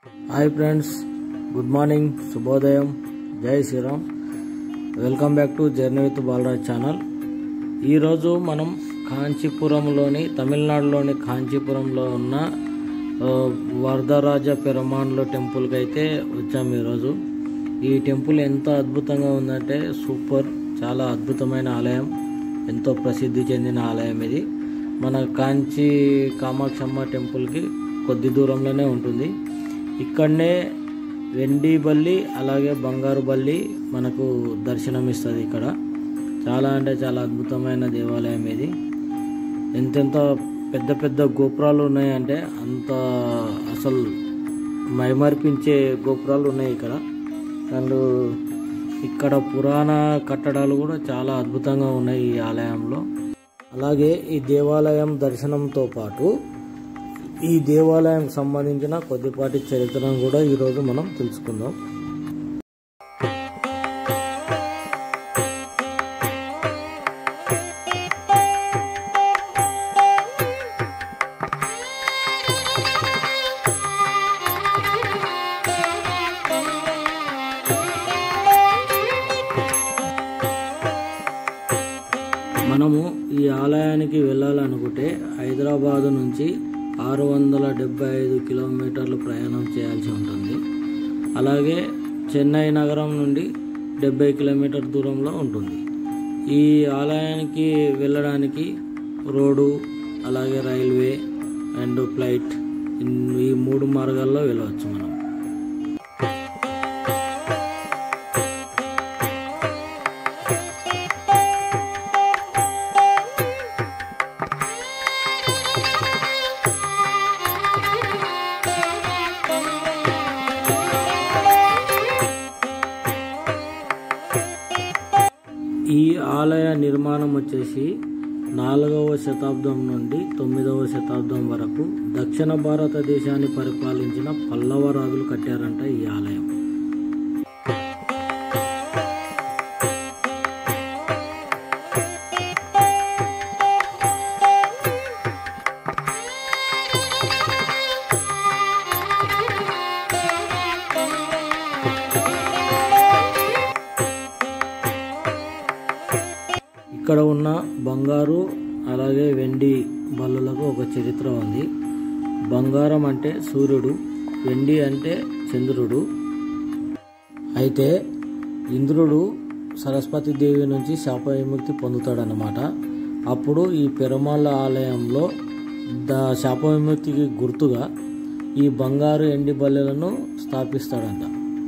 Hi friends good morning శుభోదయం జై Sriram welcome back to journey with Balaraj channel ఈరోజు మనం కాంచీపురంలోని తమిళనాడులోని కాంచీపురంలో ఉన్న ఆ, వరదరాజ పెరమాన్లో టెంపుల్కి అయితే వచ్చాము ఈరోజు ఈ టెంపుల్ ఎంత అద్భుతంగా ఉందంటే సూపర్ చాలా అద్భుతమైన ఆలయం ఎంతో ప్రసిద్ధి చెందిన ఆలయం ఇది మన కాంచీ కామాక్షమ్మ టెంపుల్కి కొద్ది దూరంలోనే ఉంటుంది ఇక్కడనే వెండి బల్లి అలాగే బంగారు బల్లి మనకు దర్శనమిస్తుంది ఇక్కడ చాలా అంటే చాలా అద్భుతమైన దేవాలయం ఇది ఎంతెంత పెద్ద పెద్ద గోపురాలు ఉన్నాయంటే అంత అసలు మైమర్పించే గోపురాలు ఉన్నాయి ఇక్కడ అండ్ ఇక్కడ పురాణ కట్టడాలు కూడా చాలా అద్భుతంగా ఉన్నాయి ఈ ఆలయంలో అలాగే ఈ దేవాలయం దర్శనంతో పాటు ఈ దేవాలయం సంబంధించిన కొద్దిపాటి చరిత్రను కూడా ఈరోజు మనం తెలుసుకుందాం మనము ఈ ఆలయానికి వెళ్ళాలనుకుంటే హైదరాబాదు నుంచి ఆరు వందల డెబ్బై ఐదు కిలోమీటర్లు ప్రయాణం చేయాల్సి ఉంటుంది అలాగే చెన్నై నగరం నుండి డెబ్బై కిలోమీటర్ దూరంలో ఉంటుంది ఈ ఆలయానికి వెళ్ళడానికి రోడ్డు అలాగే రైల్వే అండ్ ఫ్లైట్ ఇన్- ఈ మూడు మార్గాల్లో వెళ్ళవచ్చు మనం ఈ ఆలయ నిర్మాణం వచ్చేసి నాలుగవ శతాబ్దం నుండి తొమ్మిదవ శతాబ్దం వరకు దక్షిణ భారతదేశాన్ని పరిపాలించిన పల్లవ రాజులు కట్టారంట ఈ ఆలయం ఇక్కడ ఉన్న బంగారు అలాగే వెండి బల్లులకు ఒక చరిత్ర ఉంది బంగారం అంటే సూర్యుడు వెండి అంటే చంద్రుడు అయితే ఇంద్రుడు సరస్వతి దేవి నుంచి శాప విముక్తి పొందుతాడనమాట అప్పుడు ఈ పెరుమాళ్ళ ఆలయంలో ద శాప విముక్తికి గుర్తుగా ఈ బంగారు ఎండి బల్లెలను స్థాపిస్తాడంట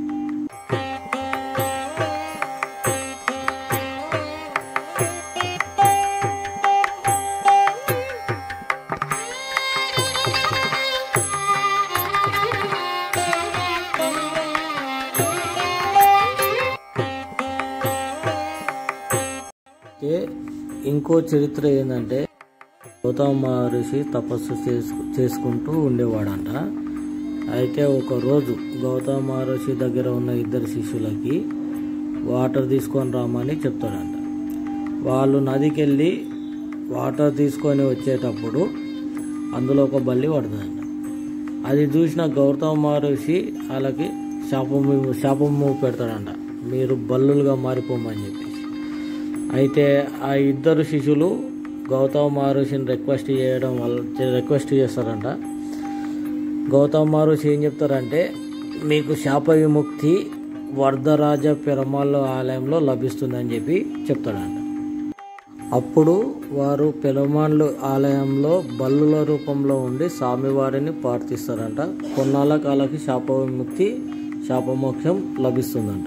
అయితే ఇంకో చరిత్ర ఏంటంటే గౌతమ మహర్షి తపస్సు చేసుకు చేసుకుంటూ ఉండేవాడంట అయితే ఒక రోజు గౌతమ మహర్షి దగ్గర ఉన్న ఇద్దరు శిష్యులకి వాటర్ తీసుకొని రామని చెప్తాడంట వాళ్ళు నదికి వెళ్ళి వాటర్ తీసుకొని వచ్చేటప్పుడు అందులో ఒక బల్లి పడుతుందంట అది చూసిన గౌతమ మహర్షి వాళ్ళకి శాపము శాపము పెడతాడంట మీరు బల్లులుగా మారిపోమని చెప్పేసి అయితే ఆ ఇద్దరు శిష్యులు గౌతమ మహర్షిని రిక్వెస్ట్ చేయడం వల్ల రిక్వెస్ట్ చేస్తారంట గౌతమ మహర్షి ఏం చెప్తారంటే మీకు శాప విముక్తి వరదరాజ పెరమాళ్ళ ఆలయంలో లభిస్తుందని చెప్పి చెప్తాడంట అప్పుడు వారు పెరుమాళ్ళు ఆలయంలో బల్లుల రూపంలో ఉండి స్వామివారిని ప్రార్థిస్తారంట కొన్నాళ్ళ కాలకి శాప విముక్తి శాపమోక్షం లభిస్తుందంట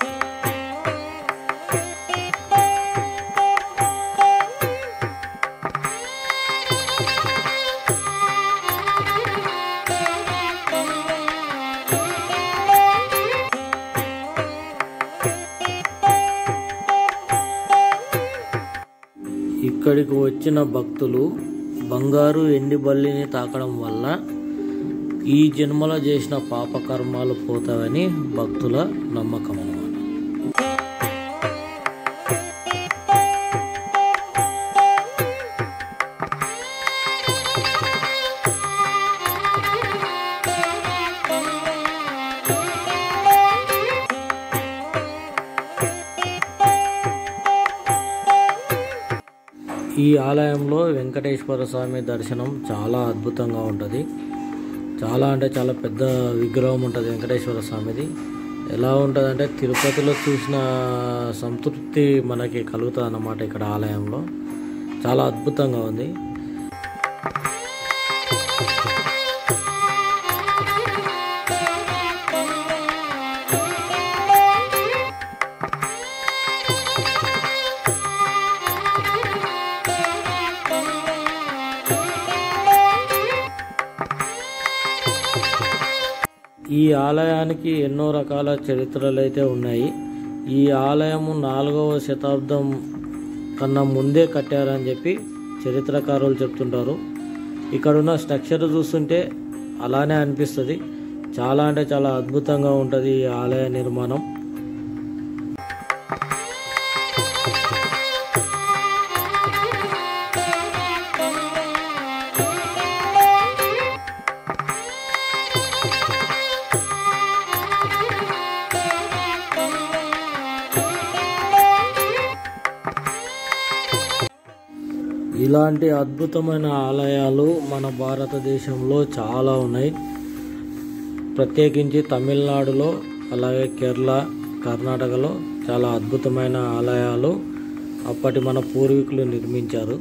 ఇక్కడికి వచ్చిన భక్తులు బంగారు ఎండి బల్లిని తాకడం వల్ల ఈ జన్మలో చేసిన పాపకర్మాలు పోతావని భక్తుల నమ్మకం అన్నమాట ఈ ఆలయంలో వెంకటేశ్వర స్వామి దర్శనం చాలా అద్భుతంగా ఉంటుంది చాలా అంటే చాలా పెద్ద విగ్రహం ఉంటుంది వెంకటేశ్వర స్వామిది ఎలా ఉంటుంది అంటే తిరుపతిలో చూసిన సంతృప్తి మనకి కలుగుతుంది అన్నమాట ఇక్కడ ఆలయంలో చాలా అద్భుతంగా ఉంది ఈ ఆలయానికి ఎన్నో రకాల చరిత్రలు అయితే ఉన్నాయి ఈ ఆలయము నాలుగవ శతాబ్దం కన్నా ముందే కట్టారని చెప్పి చరిత్రకారులు చెప్తుంటారు ఇక్కడున్న స్ట్రక్చర్ చూస్తుంటే అలానే అనిపిస్తుంది చాలా అంటే చాలా అద్భుతంగా ఉంటుంది ఈ ఆలయ నిర్మాణం ఇలాంటి అద్భుతమైన ఆలయాలు మన భారతదేశంలో చాలా ఉన్నాయి ప్రత్యేకించి తమిళనాడులో అలాగే కేరళ కర్ణాటకలో చాలా అద్భుతమైన ఆలయాలు అప్పటి మన పూర్వీకులు నిర్మించారు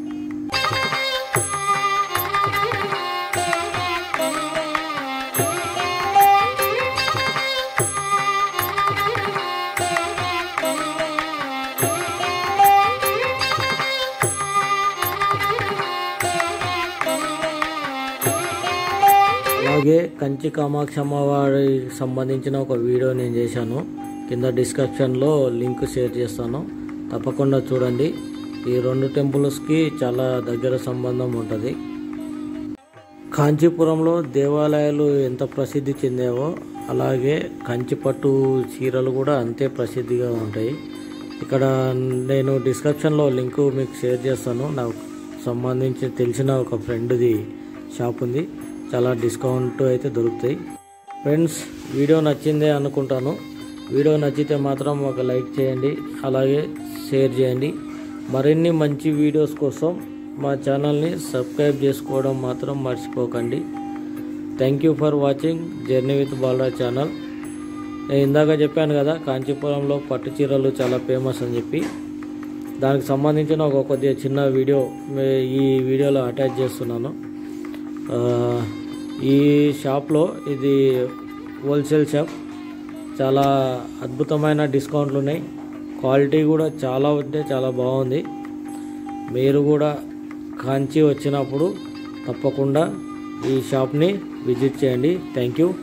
అలాగే కంచి కామాక్షి అమ్మవారికి సంబంధించిన ఒక వీడియో నేను చేశాను కింద డిస్క్రిప్షన్లో లింక్ షేర్ చేస్తాను తప్పకుండా చూడండి ఈ రెండు టెంపుల్స్కి చాలా దగ్గర సంబంధం ఉంటుంది కాంచీపురంలో దేవాలయాలు ఎంత ప్రసిద్ధి చెందావో అలాగే కంచిపట్టు చీరలు కూడా అంతే ప్రసిద్ధిగా ఉంటాయి ఇక్కడ నేను డిస్క్రిప్షన్లో లింక్ మీకు షేర్ చేస్తాను నాకు సంబంధించి తెలిసిన ఒక ఫ్రెండ్ది షాప్ ఉంది చాలా డిస్కౌంట్ అయితే దొరుకుతాయి ఫ్రెండ్స్ వీడియో నచ్చిందే అనుకుంటాను వీడియో నచ్చితే మాత్రం ఒక లైక్ చేయండి అలాగే షేర్ చేయండి మరిన్ని మంచి వీడియోస్ కోసం మా ఛానల్ని సబ్స్క్రైబ్ చేసుకోవడం మాత్రం మర్చిపోకండి thank you for watching journey with బాలరా ఛానల్ నేను ఇందాక చెప్పాను కదా కాంచీపురంలో పట్టు చీరలు చాలా ఫేమస్ అని చెప్పి దానికి సంబంధించిన ఒక కొద్దిగా చిన్న వీడియో మీ- ఈ వీడియోలో అటాచ్ చేస్తున్నాను ఆ, ఈ షాప్లో ఇది హోల్సేల్ షాప్ చాలా అద్భుతమైన డిస్కౌంట్లు ఉన్నాయి క్వాలిటీ కూడా చాలా అంటే చాలా బాగుంది మీరు కూడా కాంచి వచ్చినప్పుడు తప్పకుండా ఈ షాప్ని విజిట్ చేయండి థ్యాంక్ యూ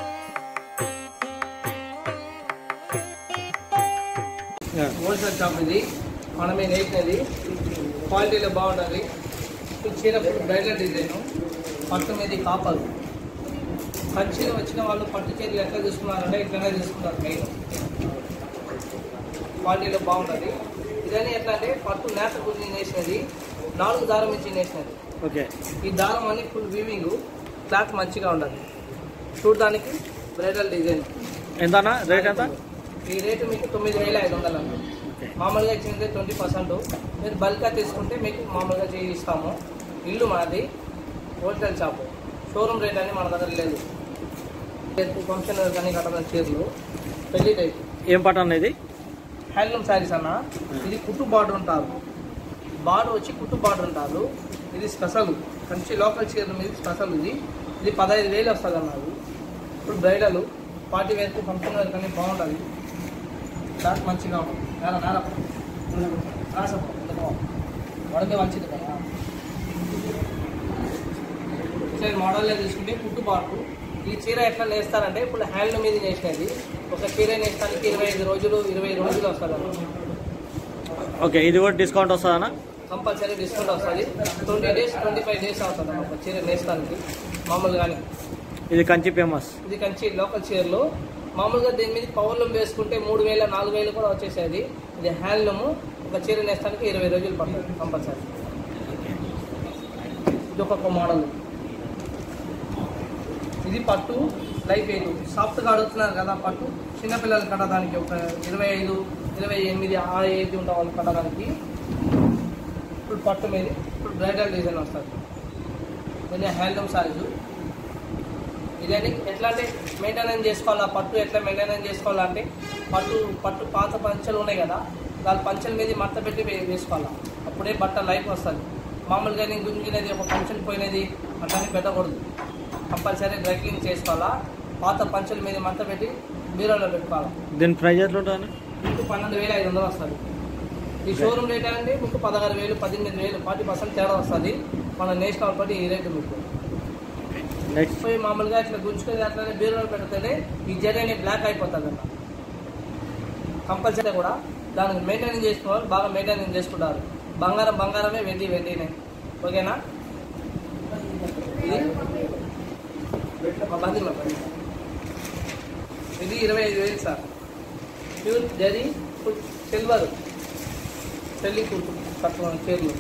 హోల్సేల్ షాప్ ఇది మనమే నేర్పినది క్వాలిటీలో బాగుంటుంది ఇప్పుడు చీర ఫుల్ బ్రైడల్ డిజైన్ పట్టు మీద కాపర్ కంచిలో వచ్చిన వాళ్ళు పట్టు చీరలు ఎట్లా తీసుకున్నారంటే ఇట్లనే తీసుకున్నారు మెయిన్ క్వాలిటీలో బాగుంటుంది ఇదని ఎట్లా అంటే పట్టు నేత గురించి నేసినది నాలుగు దారం ఇచ్చి నేసినది ఓకే ఈ దారం అన్ని ఫుల్ వీవింగ్ క్లాత్ మంచిగా ఉండాలి చూడడానికి బ్రైడల్ డిజైన్ ఎంతనా రేట్ ఎంత ఈ రేటు మీకు తొమ్మిది వేల ఐదు వందలు అన్న మామూలుగా ఇచ్చింది ట్వంటీ పర్సెంట్ మీరు బల్క్గా తీసుకుంటే మీకు మామూలుగా చేసి ఇస్తాము ఇల్లు మనది హోల్సేల్ షాపు షోరూమ్ రేట్ అని మన దగ్గర లేదు రేపు ఫంక్షన్ కానీ కట్టడం చీరలు పెళ్లి టైప్ ఏం పట్టు అన్న ఇది హ్యాండ్లూమ్ శారీస్ అన్న ఇది కుట్టు బార్డర్ ఉంటారు బార్డర్ వచ్చి కుట్టు బార్డర్ ఉంటారు ఇది స్పెషల్ మంచి లోకల్ చీరల మీద స్పెషల్ ఇది ఇది పదహైదు వేలు వస్తుంది అన్నారు ఇప్పుడు బ్రైడల్ పార్టీ వేర్కి ఫంక్షన్ వేర్ కానీ బాగుంటుంది క్లాత్ మంచిగా ఉంటుంది నేల నేల రాసప్ప వడకే మంచిది కదా సరే మోడల్లో తీసుకుంటే కుట్టు బార్డర్ ఈ చీర ఎట్లా నేస్తారంటే ఇప్పుడు హ్యాండ్ మీద నేసినది ఒక చీర నేస్తానికి ఇరవై ఐదు రోజులు ఇరవై రోజులు వస్తుంది అన్న ఓకే ఇది కూడా డిస్కౌంట్ వస్తుందన్నా కంపల్సరీ డిస్కౌంట్ వస్తుంది twenty days twenty five days అవుతుంది అన్న ఒక చీర నేస్తానికి మామూలుగానే ఇది కంచి ఫేమస్ ఇది కంచి లోకల్ చీరలు మామూలుగా దీని మీద పవర్లూమ్ వేసుకుంటే మూడు వేల నాలుగు వేలు కూడా వచ్చేసేది ఇది హ్యాండ్లూము ఒక చీర నేస్తానికి ఇరవై రోజులు పడుతుంది కంపల్సరీ ఇది ఒక్కొక్క మోడల్ ఇది పట్టు లైఫ్ వెయిట్ సాఫ్ట్గా అడుగుతున్నారు కదా పట్టు చిన్నపిల్లలు కట్టడానికి ఒక ఇరవై ఐదు ఇరవై ఎనిమిది ఆ ఏజ్ ఉన్న వాళ్ళు కట్టడానికి ఇప్పుడు పట్టు మీద ఇప్పుడు బ్రైడల్ డిజైన్ వస్తుంది ఇది హ్యాండ్లూమ్ సైజు ఇదని ఎట్లా అంటే మెయింటెనెన్స్ చేసుకోవాలా పట్టు ఎట్లా మెయింటెనెన్స్ చేసుకోవాలంటే పట్టు పట్టు పాత పంచలు ఉన్నాయి కదా దాని పంచల మీద మట్ట పెట్టి వే- వేసుకోవాలా అప్పుడే బట్ట లైఫ్ వస్తుంది మామూలుగా నేను గుంజినది ఒక పంచలు పోయినది అట్లానే పెట్టకూడదు కంపల్సరీ డ్రై క్లీన్ చేసుకోవాలా పాత పంచల మీద మట్ట పెట్టి బీరోలో పెట్టుకోవాలా దీని ప్రైజ్ ఎట్లా ఉంటుంది మీకు పన్నెండు వేల ఐదు వందలు వస్తుంది ఈ షోరూమ్ రేట్ అంటే మీకు పదహారు వేలు పద్దెనిమిది వేలు ఫార్టీ పర్సెంట్ తేడా వస్తుంది మన నేషనల్ బట్టి ఈ రేటు మీకు నెక్స్ట్ పోయి మామూలుగా ఇట్లా గుంజుకొని అట్లనే బీరులో పెడితేనే ఈ జర్నీ బ్లాక్ అయిపోతుంది అన్న కంపల్సరీ కూడా దానికి మెయింటైన్ చేసుకోవాలి బాగా మెయింటైన్ చేసుకుంటారు బంగారం బంగారమే వెండి వెండినే ఓకేనా ఇది బంది మా పని. ఇది ఇరవై ఐదు వేలు sir pure zari full silver పెళ్లి కూతురు కట్టుకున్న చీరలు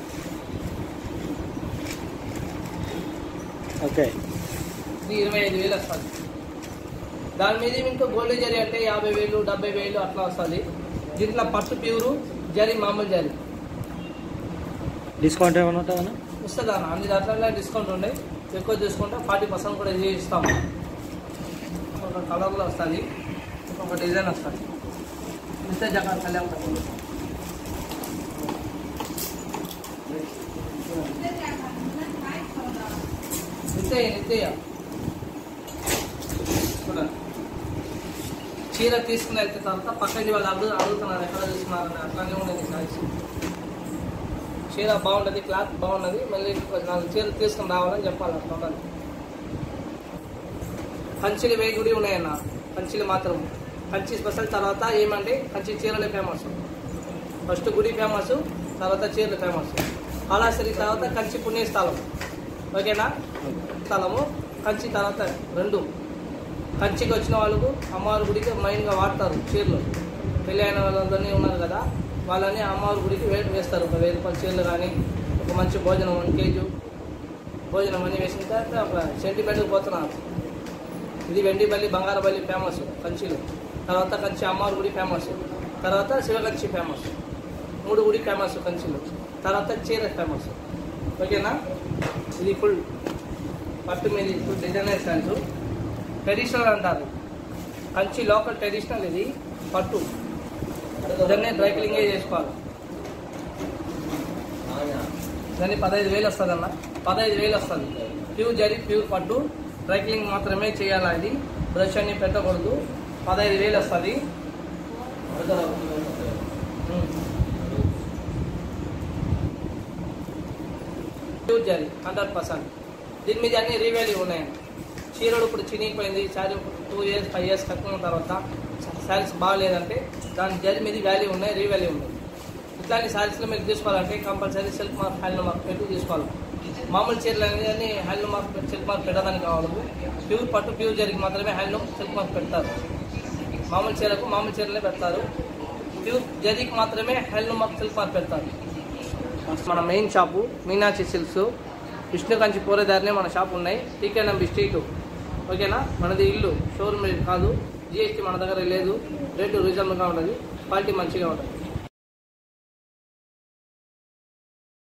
ఓకే ఇది ఇరవై ఐదు వేలు వస్తుంది దాని మీద ఇంకా గోల్డ్ జరీ అంటే యాభై వేలు డెబ్బై వేలు అట్లా వస్తుంది దీంట్లో పట్టు ప్యూరు జరీ మామూలు జరీ డిస్కౌంట్ ఏమైనా ఉంటుందా వస్తుంది అన్న అన్ని దాంట్లో డిస్కౌంట్ ఉండే ఎక్కువ తీసుకుంటే ఫార్టీ పర్సెంట్ కూడా ఇది ఇస్తాము ఒక కలర్లో వస్తుంది ఒక డిజైన్ వస్తుంది ఇంతే జగన్ కళ్యాణ్ కట్టుకుంటాం. ఇంతే ఇంతే చూడండి చీర తీసుకుని వెళ్తే తర్వాత పక్కన వాళ్ళు అడుగు అడుగుతున్నారు ఎక్కడ తీసుకున్నారని అట్లానే ఉండేది సారీస్ చీర బాగుంటుంది క్లాత్ బాగున్నది మళ్ళీ నాలుగు చీర తీసుకుని రావాలని చెప్పాలి అట్లా ఉండాలి కంచిలు వేయి గుడి ఉన్నాయన్న కంచిలు మాత్రం కంచి స్పెషల్ తర్వాత ఏమంటే కంచి చీరలే ఫేమస్ ఫస్ట్ గుడి ఫేమస్ తర్వాత చీరలు ఫేమస్ కాళాశ్రీ తర్వాత కంచి పుణ్యస్థలం ఓకేనా స్థలము కంచి తర్వాత రెండు కంచికి వచ్చిన వాళ్ళకు అమ్మవారి గుడికి మెయిన్గా వాడతారు చీరలు పెళ్ళి అయిన వాళ్ళందరినీ ఉన్నారు కదా వాళ్ళని అమ్మవారి గుడికి వేటు వేస్తారు ఒక వెయ్యి రూపాయల చీరలు కానీ ఒక మంచి భోజనం వన్ కేజీ భోజనం అన్నీ వేసిన తర్వాత ఒక సెంటిమెంట్కి పోతున్నారు ఇది వెండిపల్లి బంగారపల్లి ఫేమస్ కంచిలో తర్వాత కంచి అమ్మవారి గుడి ఫేమస్ తర్వాత శివకంచి ఫేమస్ మూడు గుడి ఫేమస్ కంచిలో తర్వాత చీర ఫేమస్ ఓకేనా ఇది ఫుల్ పట్టు మీద ఫుల్ డిజైనర్ స్టాండ్స్ ట్రెడిషనల్ అంటారు కంచి లోకల్ ట్రెడిషనల్ ఇది పట్టు దాన్ని డ్రై క్లీనింగే చేసుకోవాలి దాన్ని పదహైదు వేలు వస్తుంది అన్న పదహైదు వేలు వస్తుంది ప్యూర్ జరి ప్యూర్ పట్టు డ్రై క్లీనింగ్ మాత్రమే చేయాలి ఇది బ్రష్ అన్ని పెట్టకూడదు పదహైదు వేలు వస్తుంది ప్యూర్ జరి హండ్రెడ్ పర్సెంట్ దీని మీద అన్ని రీవాల్యూ ఉన్నాయి చీరలు ఇప్పుడు చినిగిపోయింది sari two years five years కట్టుకున్న తర్వాత శారీస్ బాగాలేదంటే దాని జరి మీద వాల్యూ ఉన్నాయి రీవాల్యూ ఉన్నాయి ఇట్లాంటి శారీస్లో మీరు తీసుకోవాలంటే compulsory silk mark hand mark పెట్టి తీసుకోవాలి మామూలు చీరలు అనేది హ్యాండ్ మార్క్ సిల్క్ మార్క్ పెట్టడానికి కావాలి ప్యూర్ పట్టు ప్యూర్ జరిగి మాత్రమే హ్యాండ్లూమ్ సిల్క్ మార్క్ పెడతారు మామూలు చీరకు మామూలు చీరలే పెడతారు ప్యూర్ జరీకి మాత్రమే హ్యాండ్లూమ్ మార్క్ సిల్క్ మార్క్ పెడతారు మన main shop Meenakshi silks Vishnu Kanchi పూరదారినే మన షాప్ ఉన్నాయి టీకే నంబి స్ట్రీట్ ఓకేనా మనది ఇల్లు షోరూమ్ కాదు జిఎస్టీ మన దగ్గర లేదు రేటు రీజనబుల్గా ఉంటుంది క్వాలిటీ మంచిగా ఉంటుంది